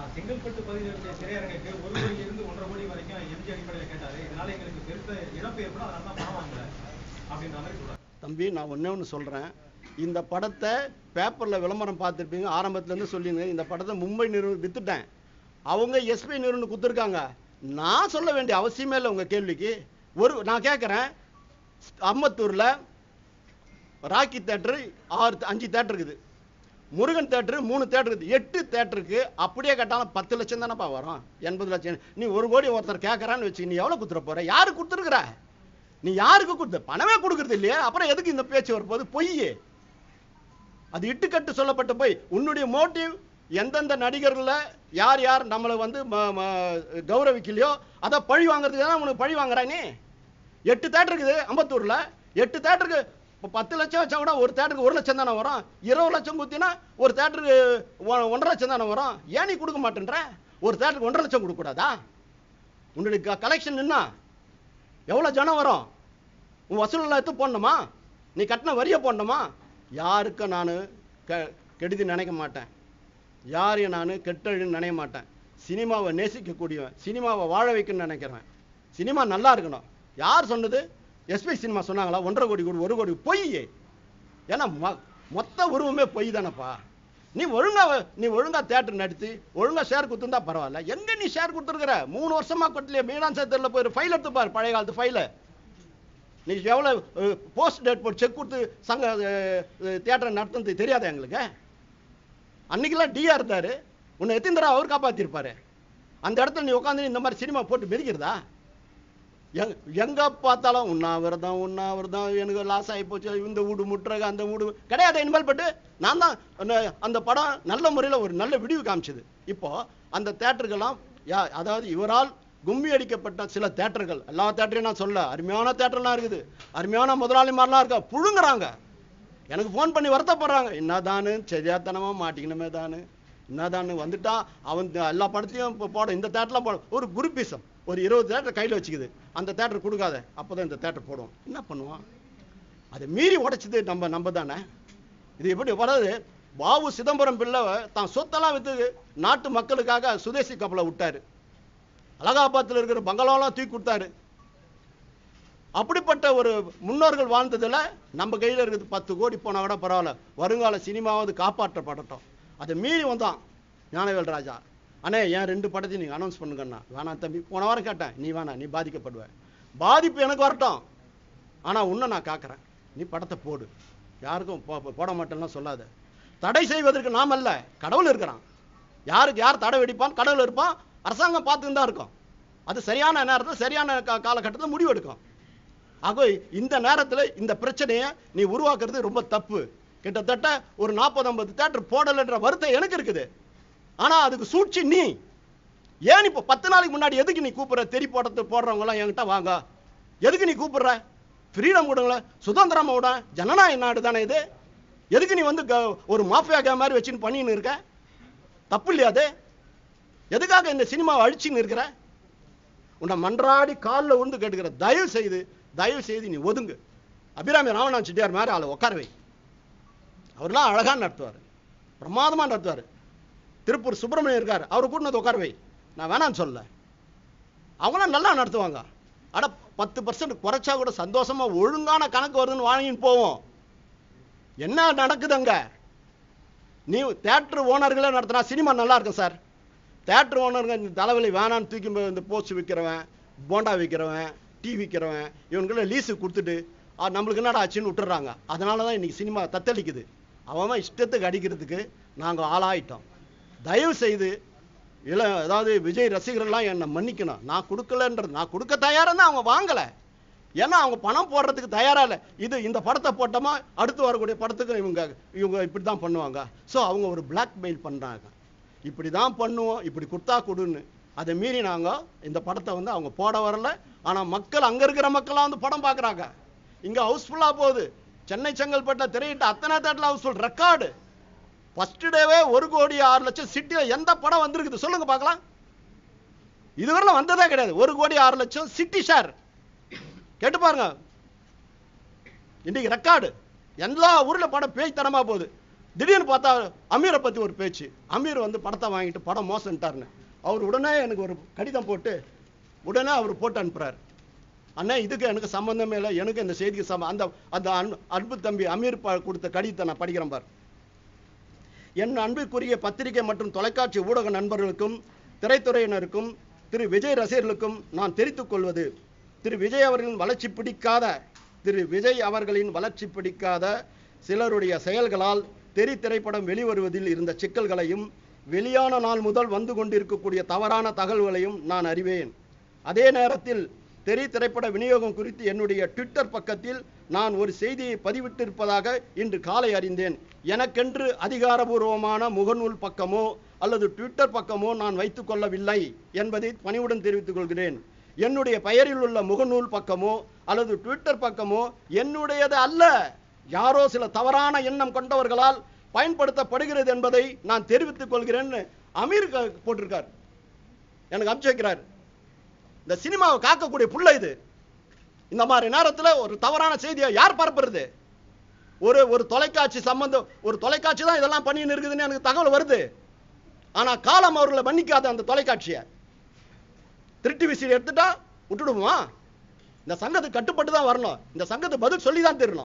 செங்கல்பட்டு பகுதியில் இருக்க திரையரங்குக்கு ஒரு கோடி இருந்து ஒன்றரை கோடி வரைக்கும் எம்ஜி அடிப்படையில் கேட்டாரு இதனால எங்களுக்கு பெருத்த இழப்பு ஏற்படும் அதனால தான் பணம் வாங்கல அப்படின்ற மாதிரி சொல்றாரு தம்பி நான் ஒண்ணே ஒன்று சொல்கிறேன் இந்த படத்தை பேப்பரில் விளம்பரம் பார்த்துருப்பீங்க ஆரம்பத்துலேருந்து சொல்லிங்க இந்த படத்தை மும்பை நிறுவனம் வித்துட்டேன் அவங்க எஸ்பி நிறுவனம் கொடுத்துருக்காங்க நான் சொல்ல வேண்டிய அவசியமே இல்லை உங்கள் கேள்விக்கு ஒரு நான் கேட்குறேன் அம்பத்தூரில் ராக்கி தேட்டரு ஆறு அஞ்சு தேட்டர் இருக்குது முருகன் தேட்டரு மூணு தேட்டர் இருக்குது எட்டு தேட்டருக்கு அப்படியே கட்டாலும் பத்து லட்சம் தானேப்பா வரும் எண்பது லட்சம் நீ ஒரு கோடி ஒருத்தர் கேட்குறான்னு வச்சு நீ எவ்வளோ கொடுத்துட போற யாரு கொடுத்துருக்குற நீ யாருக்கு கொடுத்த பணமே கொடுக்கறது இல்லையா அப்புறம் எதுக்கு இந்த பேச்சு வரப்போகுது பொய் அது இட்டுக்கட்டு சொல்லப்பட்ட பொய் உன்னுடைய மோட்டிவ் எந்தெந்த நடிகர்ல யார் யார் நம்மளை வந்து ம- ம- கௌரவிக்கலையோ அதை பழி வாங்குறதுக்கு தான் உனக்கு பழி வாங்குறா நீ எட்டு தேட்டர் இருக்குது அம்பத்தூர்ல எட்டு தேட்டருக்கு இப்போ பத்து லட்சம் வச்சா கூட ஒரு தேட்டருக்கு ஒரு லட்சம் தானே வரும் இருபது லட்சம் குத்தினா ஒரு தேட்டருக்கு ஒ- ஒன்றரை லட்சம் தானே வரும் ஏன் நீ கொடுக்க மாட்டேன்ற ஒரு தேட்டருக்கு ஒன்றரை லட்சம் கொடுக்க கூடாதா உன்னுடைய கலெக்ஷன் நின்னா எவ்வளோ ஜனம் வரும் உன் வசூலில் எடுத்து போடணுமா நீ கட்டின வரியை போடணுமா யாருக்கும் நான் கெ கெடுதி நினைக்க மாட்டேன் யாரையும் நான் கெட்டழின்னு நினைக்க மாட்டேன் சினிமாவை நேசிக்கக்கூடியவன் சினிமாவை வாழ வைக்கணும்னு நினைக்கிறவன் சினிமா நல்லா இருக்கணும் யார் சொன்னது எஸ்பி சினிமா சொன்னாங்களா ஒன்றரை கோடி கோடி ஒரு கோடி பொய் ஏன்னா மொ- மொத்த உருவமே பொய் தானப்பா நீ ஒழுங்கா வ- நீ ஒழுங்கா தேட்டர் நடத்தி ஒழுங்கா ஷேர் கொடுத்துருந்தா பரவாயில்ல எங்க நீ ஷேர் கொடுத்துருக்குற மூணு வருஷமா கொட்டலையே மீனான் சேத்தரில் போய் ஃபைல் எடுத்து பாரு பழைய காலத்து ஃபைலை நீ எவ்வளோ போஸ்ட் டேட் போட்டு செக் கொடுத்து சங்க தியேட்டரை நடத்துனது தெரியாதா எங்களுக்கு அன்னைக்கெல்லாம் டிஆ இருந்தாரு உன்னை எத்தனை தடவை அவர் காப்பாத்திருப்பாரு அந்த இடத்துல நீ உட்காந்து இந்த மாதிரி சினிமா போட்டு மிதிக்கிறதா எங் எங்க பார்த்தாலும் உண்ணாவிரதம் உண்ணாவிரதம் எனக்கு லாஸ் ஆகி போச்சு இந்த வீடு முட்டுறக அந்த வீடு கிடையாது இனிமேல் பட்டு நான் தான் அந்த- அந்த படம் நல்ல முறையில் ஒரு நல்ல விடிவு காமிச்சது இப்போ அந்த தேட்டருக்கெல்லாம் யா அதாவது இவரால் கும்மி அடிக்கப்பட்ட சில தேட்டர்கள் எல்லா தேட்டரையும் நான் சொல்ல அருமையான தேட்டர்லாம் இருக்குது அருமையான முதலாளிமாரெலாம் இருக்கா புழுங்குறாங்க எனக்கு ஃபோன் பண்ணி வருத்தப்படுறாங்க என்னதானு சரியாத்தனமா மாட்டிக்கணுமே தானு என்னதானு வந்துட்டா அவன் த- எல்லா படத்தையும் இப்போ போட இந்த தேட்டர்லாம் போட ஒரு குரூப்பிசம் ஒரு இருபது தேட்டர் கையில் வச்சுக்குது அந்த தேட்டர் கொடுக்காத அப்பதான் இந்த தேட்டர் போடுவோம் என்ன பண்ணுவான் அதை மீறி உடைச்சது நம்ம நம்ம தானே இது எப்படி வராது பாபு சிதம்பரம் பிள்ளை தான் சொத்தெல்லாம் வித்து நாட்டு மக்களுக்காக சுதேசி கப்பலை விட்டாரு அலகாபாத்தில் இருக்கிற பங்களாலாம் தூக்கி கொடுத்தாரு அப்படிப்பட்ட ஒரு முன்னோர்கள் வாழ்ந்ததுல நம்ம கையில் இருக்குது பத்து கோடி போனா கூட பரவாயில்ல வருங்கால சினிமாவது காப்பாற்றப்படட்டும் அதை மீறி வந்தான் ஞானவேல் ராஜா அண்ணே ஏன் ரெண்டு படத்தையும் நீங்கள் அனௌன்ஸ் பண்ணுங்கண்ணா வேணாம் தம்பி போன வாரம் கேட்டேன் நீ வேணாம் நீ பாதிக்கப்படுவ பாதிப்பு எனக்கு வரட்டும் ஆனா உன்னை நான் காக்கிறேன் நீ படத்தை போடு யாருக்கும் போ- போ- போட மாட்டேன்னா சொல்லாத தடை செய்வதற்கு நாம் அல்ல கடவுள் இருக்கிறான் யாருக்கு யார் தடை வெடிப்பான் கடவுள் இருப்பான் அரசாங்கம் பார்த்துன்னு தான் இருக்கும் அது சரியான நேரத்தில் சரியான கா- காலகட்டத்தில் முடிவெடுக்கும் ஆக இந்த நேரத்துல இந்த பிரச்சனையை நீ உருவாக்குறது ரொம்ப தப்பு கிட்டத்தட்ட ஒரு நாற்பது ஐம்பது தேட்டர் போடலைன்ற வருத்தம் எனக்கு இருக்குது ஆனா அதுக்கு சூழ்ச்சி நீ ஏன் இப்போ பத்து நாளைக்கு முன்னாடி எதுக்கு நீ கூப்பிடுற தெரி போடுறது போடுறவங்க எல்லாம் என்கிட்ட வாங்க எதுக்கு நீ கூப்பிடுற ஃப்ரீடம் கொடுங்களேன் சுதந்திரமா விட ஜனநாயக நாடு தானே இது எதுக்கு நீ வந்து க- ஒரு மாஃபியா கே மாதிரி வச்சுன்னு பண்ணின்னு இருக்க தப்பு இல்லையா அது எதுக்காக இந்த சினிமாவை அழிச்சுன்னு இருக்கிற உன்னை மன்றாடி காலில் விழுந்து கேட்டுக்கிற தயவு செய்து தயவு செய்து நீ ஒதுங்கு அபிராமி ராமநாதன் செட்டியார் மாதிரி ஆளை உட்கார வை அவர்லாம் அழகா நடத்துவார் பிரமாதமா நடத்துவார் திருப்பூர் சுப்பிரமணியம் இருக்கார் அவர் கூட்டினது உட்கார வை நான் வேணான்னு சொல்லல அவங்களாம் நல்லா நடத்துவாங்க அட பத்து பர்சன்ட் குறைச்சா கூட சந்தோஷமா ஒழுங்கான கணக்கு வருதுன்னு வாங்கின்னு போவோம் என்ன நடக்குது அங்க நீ தேட்டர் ஓனர்களே நடத்தினா சினிமா நல்லா இருக்கும் சார் தேட்டர் ஓனருங்க இந்த தலைவலி வேணான்னு தூக்கி போய் இந்த போஸ்ட் விற்கிறவன் போண்டா விற்கிறவன் டீ விற்கிறவன் இவனுக்குள்ள லீஸு கொடுத்துட்டு "ஆ, நம்மளுக்கு என்னடா ஆச்சுன்னு விட்டுறாங்க அதனால தான் இன்னைக்கு சினிமா தத்தளிக்குது அவன் அவன் இஷ்டத்துக்கு அடிக்கிறதுக்கு நாங்கள் ஆளாயிட்டோம் தயவு செய்து இள அதாவது விஜய் ரசிகர்கள்லாம் என்னை மன்னிக்கணும் நான் கொடுக்கலன்றது நான் கொடுக்க தயாராக அவங்க வாங்கலை ஏன்னா அவங்க பணம் போடுறதுக்கு தயாரா இல்லை இது இந்த படத்தை போட்டோமா அடுத்து வரக்கூடிய படத்துக்கு இவங்க இவங்க இப்படி தான் பண்ணுவாங்க ஸோ அவங்க ஒரு பிளாக்மெயில் பண்றாங்க இப்படி தான் பண்ணுவோம் இப்படி கொடுத்தா கொடுன்னு அதை மீறி நாங்கள் இந்த படத்தை வந்து அவங்க போட வரல ஆனால் மக்கள் அங்கே இருக்கிற மக்கள்லாம் வந்து படம் பார்க்குறாங்க இங்கே ஹவுஸ்ஃபுல்லாக போகுது சென்னை செங்கல்பட்டில் திரையிட்ட அத்தனை தேட்டரில் ஹவுஸ்ஃபுல் ரெக்கார்டு ஃபர்ஸ்ட் டேவே ஒரு கோடி ஆறு லட்சம் சிட்டியில் எந்த படம் வந்திருக்குது சொல்லுங்க பார்க்கலாம் இதுவரையிலும் வந்ததே கிடையாது ஒரு கோடி ஆறு லட்சம் சிட்டி ஷேர் கேட்டு பாருங்க இன்னைக்கு ரெக்கார்டு எல்லா ஊர்ல படம் பேய் தனமா போகுது திடீர்னு பார்த்தா அமீரை பத்தி ஒரு பேச்சு அமீர் வந்து படத்தை வாங்கிட்டு படம் மோசம்ட்டாருன்னு அவர் உடனே எனக்கு ஒரு கடிதம் போட்டு உடனே அவர் போட்டு அனுப்புறாரு அண்ணா இதுக்கு எனக்கு சம்பந்தமே இல்லை எனக்கு இந்த செய்திக்கு சம்ம அந்த அந்த அன்பு- அன்பு தம்பி அமீர் ப- கொடுத்த கடிதத்தை நான் படிக்கிறேன் பார் என் அன்பிற்குரிய பத்திரிகை மற்றும் தொலைக்காட்சி ஊடக நண்பர்களுக்கும் திரைத்துறையினருக்கும் திரு விஜய் ரசிகர்களுக்கும் நான் தெரிவித்துக் கொள்வது திரு விஜய் அவர்களின் வளர்ச்சி பிடிக்காத திரு விஜய் அவர்களின் வளர்ச்சி பிடிக்காத சிலருடைய செயல்களால் தெரி திரைப்படம் வெளிவருவதில் இருந்த சிக்கல்களையும் வெளியான நாள் முதல் வந்து கொண்டிருக்கக்கூடிய தவறான தகவல்களையும் நான் அறிவேன் அதே நேரத்தில் தெரி திரைப்பட விநியோகம் குறித்து என்னுடைய ட்விட்டர் பக்கத்தில் நான் ஒரு செய்தியை பதிவிட்டிருப்பதாக இன்று காலை அறிந்தேன் எனக்கென்று அதிகாரபூர்வமான முகநூல் பக்கமோ அல்லது ட்விட்டர் பக்கமோ நான் வைத்துக் கொள்ளவில்லை என்பதை பணிவுடன் தெரிவித்துக் கொள்கிறேன் என்னுடைய பெயரில் உள்ள முகநூல் பக்கமோ அல்லது ட்விட்டர் பக்கமோ என்னுடையது அல்ல யாரோ சில தவறான எண்ணம் கொண்டவர்களால் பயன்படுத்தப்படுகிறது என்பதை நான் தெரிவித்துக் கொள்கிறேன்னு அமீர் க- போட்டிருக்கார் எனக்கு அனுப்பிச்சு வைக்கிறார் இந்த சினிமாவை காக்கக்கூடிய புள்ள இது இந்த மாதிரி நேரத்துல ஒரு தவறான செய்தியை யார் பரப்புறது ஒரு ஒரு தொலைக்காட்சி சம்பந்தம் ஒரு தொலைக்காட்சி தான் இதெல்லாம் பண்ணின்னு இருக்குதுன்னு எனக்கு தகவல் வருது ஆனா காலம் அவர்களை மன்னிக்காத அந்த தொலைக்காட்சியை திருட்டு விசிறி எடுத்துட்டா விட்டுடுவோமா இந்த சங்கத்துக்கு கட்டுப்பட்டு தான் வரணும் இந்த சங்கத்துக்கு பதில் சொல்லி தான் தெரியணும்